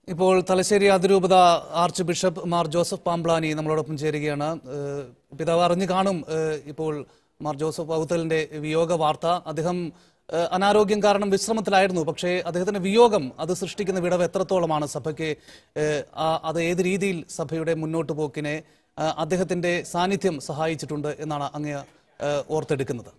ഇപ്പോൾ തലശ്ശേരി അതിരൂപത archbishop Mar Joseph Pamplany നമ്മളോടൊപ്പം ചേരുകയാണ് ഏഹ് പിതാവ് അറിഞ്ഞു കാണും ഏഹ് ഇപ്പോൾ മാർ ജോസഫ് പൗത്തലിന്റെ വിയോഗ വാർത്ത അദ്ദേഹം ഏഹ് അനാരോഗ്യം കാരണം വിശ്രമത്തിലായിരുന്നു പക്ഷേ അദ്ദേഹത്തിന്റെ വിയോഗം അത് സൃഷ്ടിക്കുന്ന വിടവ് എത്രത്തോളമാണ് സഭയ്ക്ക് ഏഹ് ആ- അത് ഏത് രീതിയിൽ സഭയുടെ മുന്നോട്ട് പോക്കിനെ ആ, അദ്ദേഹത്തിന്റെ സാന്നിധ്യം സഹായിച്ചിട്ടുണ്ട് എന്നാണ് അങ്ങ് ഏഹ് ഓർത്തെടുക്കുന്നത്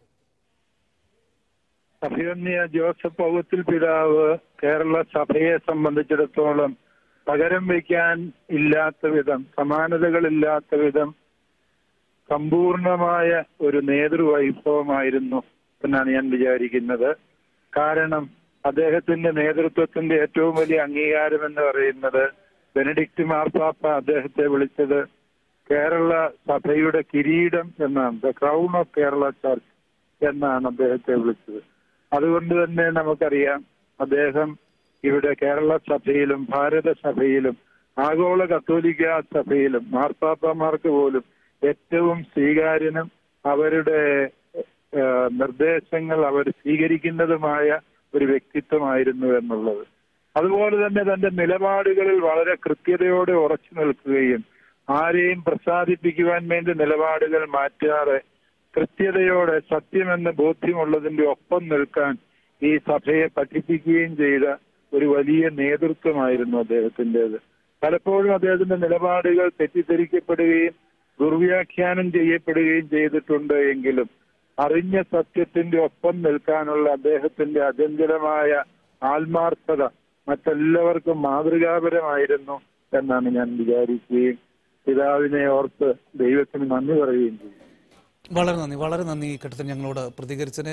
അഭിമന്യ ജോസഫ് പൗത്തിൽ പിതാവ് കേരള സഭയെ സംബന്ധിച്ചിടത്തോളം പകരം വയ്ക്കാൻ ഇല്ലാത്ത വിധം സമാനതകളില്ലാത്ത വിധം സമ്പൂർണമായ ഒരു നേതൃവൈഭവമായിരുന്നു എന്നാണ് ഞാൻ വിചാരിക്കുന്നത് കാരണം അദ്ദേഹത്തിന്റെ നേതൃത്വത്തിന്റെ ഏറ്റവും വലിയ അംഗീകാരം എന്ന് പറയുന്നത് ബെനഡിക്റ്റ് മാർപ്പാപ്പ അദ്ദേഹത്തെ വിളിച്ചത് കേരള സഭയുടെ കിരീടം എന്നാണ് the crown of Kerala church എന്നാണ് അദ്ദേഹത്തെ വിളിച്ചത് അതുകൊണ്ട് തന്നെ നമുക്കറിയാം അദ്ദേഹം ഇവിടെ കേരള സഭയിലും ഭാരത സഭയിലും ആഗോള കത്തോലിക്ക സഭയിലും മാർപ്പാപ്പമാർക്ക് പോലും ഏറ്റവും സ്വീകാര്യനും അവരുടെ ഏഹ്, നിർദ്ദേശങ്ങൾ അവർ സ്വീകരിക്കുന്നതുമായ ഒരു വ്യക്തിത്വമായിരുന്നു എന്നുള്ളത് അതുപോലെ തന്നെ തന്റെ നിലപാടുകളിൽ വളരെ കൃത്യതയോടെ ഉറച്ചു നിൽക്കുകയും ആരെയും പ്രസാദിപ്പിക്കുവാൻ വേണ്ടി നിലപാടുകൾ മാറ്റാതെ കൃത്യതയോടെ സത്യമെന്ന് ബോധ്യമുള്ളതിന്റെ ഒപ്പം നിൽക്കാൻ ഈ സഭയെ പഠിപ്പിക്കുകയും ചെയ്ത ഒരു വലിയ നേതൃത്വമായിരുന്നു അദ്ദേഹത്തിൻ്റെത് പലപ്പോഴും അദ്ദേഹത്തിന്റെ നിലപാടുകൾ തെറ്റിദ്ധരിക്കപ്പെടുകയും ദുർവ്യാഖ്യാനം ചെയ്യപ്പെടുകയും ചെയ്തിട്ടുണ്ട് എങ്കിലും അറിഞ്ഞ സത്യത്തിന്റെ ഒപ്പം നിൽക്കാനുള്ള അദ്ദേഹത്തിന്റെ അചഞ്ചലമായ ആത്മാർത്ഥത മറ്റെല്ലാവർക്കും മാതൃകാപരമായിരുന്നു എന്നാണ് ഞാൻ വിചാരിക്കുകയും പിതാവിനെ ഓർത്ത് ദൈവത്തിന് നന്ദി പറയുകയും ചെയ്യും വളരെ നന്ദി വളരെ നന്ദി ഈ ഘട്ടത്തിൽ ഞങ്ങളോട് പ്രതികരിച്ചതിന്